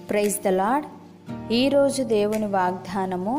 praise the lord ఈరోజు దేవుని వాగ్దానము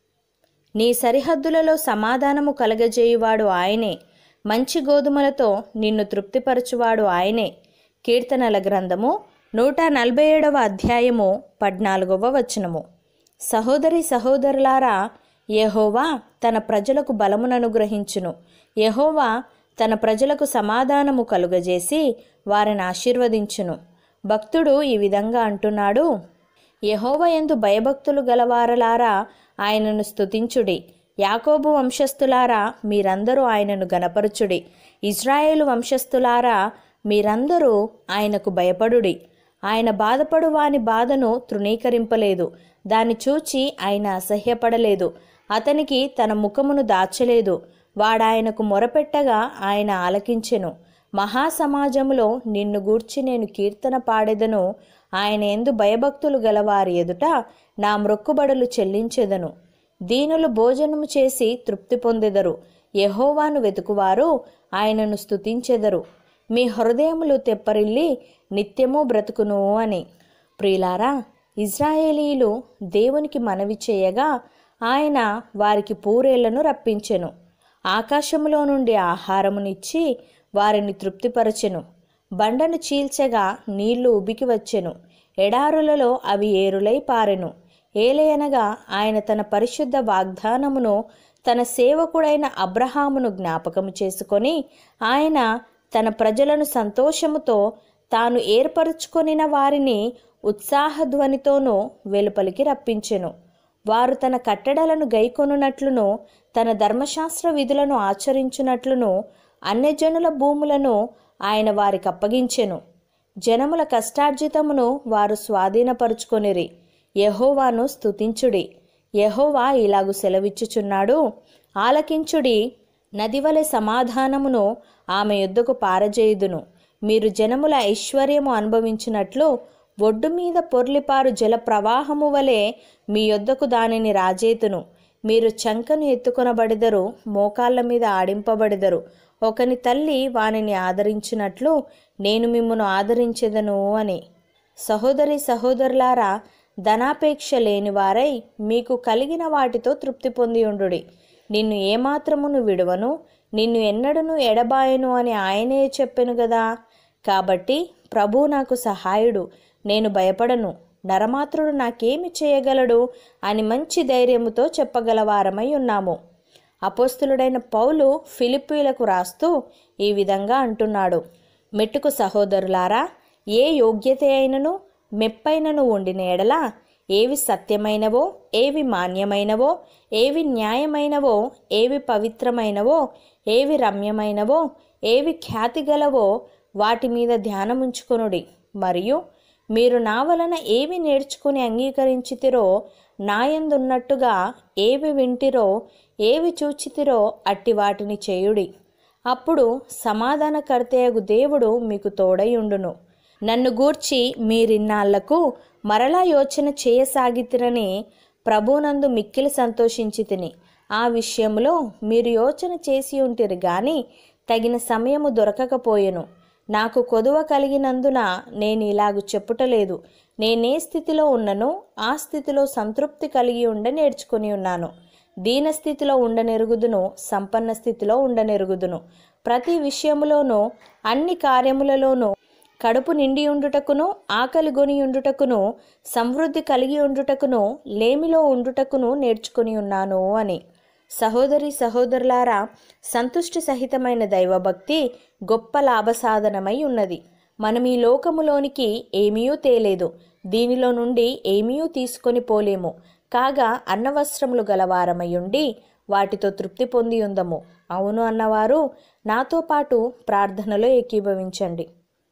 నీ సరిహద్దులలో సమాధానము కలగజేయువాడు ఆయనే మంచి గోధుమలతో నిన్ను తృప్తిపరచువాడు ఆయనే కీర్తనల గ్రంథము నూట నలభై ఏడవ అధ్యాయము పద్నాలుగవ వచనము సహోదరి సహోదరులారా యెహోవా తన ప్రజలకు బలముననుగ్రహించును యెహోవా తన ప్రజలకు సమాధానము కలుగజేసి వారిని ఆశీర్వదించును భక్తుడు ఈ విధంగా అంటున్నాడు యహోవ ఎందు భయభక్తులు గలవారలారా ఆయనను స్తుతించుడి యాకోబు వంశస్థులారా మీరందరూ ఆయనను గనపరచుడి ఇజ్రాయేలు వంశస్థులారా మీరందరూ ఆయనకు భయపడుడి ఆయన బాధపడు వాని బాధను తృణీకరింపలేదు దాన్ని చూచి ఆయన అసహ్యపడలేదు అతనికి తన ముఖమును దాచలేదు వాడాయనకు మొరపెట్టగా ఆయన ఆలకించెను మహాసమాజములో నిన్ను గూర్చి నేను కీర్తన పాడెదను ఆయన ఎందు భయభక్తులు గలవారి ఎదుట నా మ్రొక్కుబడులు చెల్లించెదను దీనులు భోజనము చేసి తృప్తి పొందెదరు యెహోవాను వెతుకువారు ఆయనను స్తుతించెదరు మీ హృదయములు తెప్పరిల్లి నిత్యము బ్రతుకును అని ప్రియులారా ఇజ్రాయేలీలు దేవునికి మనవి చేయగా ఆయన వారికి పూరేళ్లను రప్పించెను ఆకాశములో నుండి ఆహారమునిచ్చి వారిని తృప్తిపరచెను బండను చీల్చగా నీళ్లు ఉబికి వచ్చెను ఎడారులలో అవి ఏరులై పారెను ఏలయనగా ఆయన తన పరిశుద్ధ వాగ్దానమును తన సేవకుడైన అబ్రహామును జ్ఞాపకము చేసుకొని ఆయన తన ప్రజలను సంతోషముతో తాను ఏర్పరచుకొనిన వారిని ఉత్సాహధ్వనితోనూ వెలుపలికి రప్పించెను వారు తన కట్టడలను గైకొనున్నట్లును తన ధర్మశాస్త్ర విధులను ఆచరించున్నట్లును అన్యజనుల భూములను ఆయన వారికి అప్పగించెను జనముల కష్టార్జితమును వారు స్వాధీనపరుచుకొనిరి యహోవాను స్తుతించుడి యహోవా ఇలాగు సెలవిచ్చుచున్నాడు ఆలకించుడి నదివలె సమాధానమును ఆమె యుద్ధకు పారజేయుదును మీరు జనముల ఐశ్వర్యము అనుభవించినట్లు ఒడ్డు మీద పొర్లిపారు జల ప్రవాహము వలె మీ యొద్దకు దానిని రాజేతును మీరు చంకను ఎత్తుకొనబడెదరు మోకాళ్ళ మీద ఆడింపబడెదరు ఒకని తల్లి వానిని ఆదరించినట్లు నేను మిమ్మను ఆదరించెదను అని సహోదరి సహోదరులారా ధనాపేక్ష లేనివారై మీకు కలిగిన వాటితో తృప్తి పొంది ఉండుడి నిన్ను ఏమాత్రమును విడువను నిన్ను ఎన్నడను ఎడబాయను అని ఆయనే చెప్పెను గదా కాబట్టి ప్రభు నాకు సహాయుడు నేను భయపడను నరమాత్రుడు నాకేమి చేయగలడు అని మంచి ధైర్యముతో చెప్పగలవారమై ఉన్నాము అపోస్తులుడైన పౌలు ఫిలిప్పీలకు రాస్తూ ఈ విధంగా అంటున్నాడు మెట్టుకు సహోదరులారా ఏ యోగ్యత అయినను మెప్పైనను ఉండిన ఎడల ఏవి సత్యమైనవో ఏవి మాన్యమైనవో ఏవి న్యాయమైనవో ఏవి పవిత్రమైనవో ఏవి రమ్యమైనవో ఏవి ఖ్యాతి గలవో వాటి మీద ధ్యానముంచుకొనుడి మరియు మీరు నా వలన ఏవి నేర్చుకుని అంగీకరించితిరో నాయందున్నట్టుగా ఏవి వింటిరో ఏవి చూచితిరో అట్టి వాటిని చేయుడి అప్పుడు సమాధానకర్తయగు దేవుడు మీకు తోడయుండును నన్ను గూర్చి మీరిన్నాళ్లకు మరలా యోచన చేయసాగితిరని ప్రభునందు మిక్కిలి సంతోషించి తిని ఆ విషయంలో మీరు యోచన చేసి ఉంటిరి గాని తగిన సమయము దొరకకపోయెను నాకు కొదువ కలిగినందున నేను ఇలాగు చెప్పుటలేదు నేనే స్థితిలో ఉన్ననో ఆ స్థితిలో సంతృప్తి కలిగి ఉండ నేర్చుకుని ఉన్నాను దీన స్థితిలో ఉండనెరుగుదును సంపన్న స్థితిలో ఉండనెరుగుదును ప్రతి విషయములోనూ అన్ని కార్యములలోనూ కడుపు నిండి ఉండుటకును ఆకలి గొని ఉండుటకును సమృద్ధి కలిగి ఉండుటకును లేమిలో ఉండుటకును నేర్చుకుని ఉన్నాను అని సహోదరి సహోదరులారా సంతుష్టి సహితమైన దైవభక్తి గొప్ప లాభసాధనమై ఉన్నది మనం ఈ లోకములోనికి ఏమీయూ తేలేదు దీనిలో నుండి ఏమీయూ తీసుకొని పోలేము కాగా అన్నవస్త్రములు గలవారమయుండి వాటితో తృప్తి పొంది ఉందము అవును అన్నవారు నాతో పాటు ప్రార్థనలో ఏకీభవించండి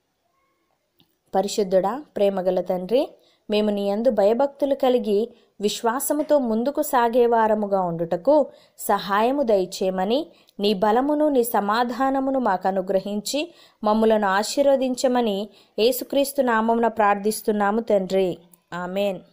పరిశుద్ధుడా ప్రేమగల తండ్రి మేము నీ యందు భయభక్తులు కలిగి విశ్వాసముతో ముందుకు సాగేవారముగా ఉండుటకు సహాయము దయచేయమని నీ బలమును నీ సమాధానమును మాకు అనుగ్రహించి మమ్ములను ఆశీర్వదించమని యేసుక్రీస్తు నామమున ప్రార్థిస్తున్నాము తండ్రి ఆమెన్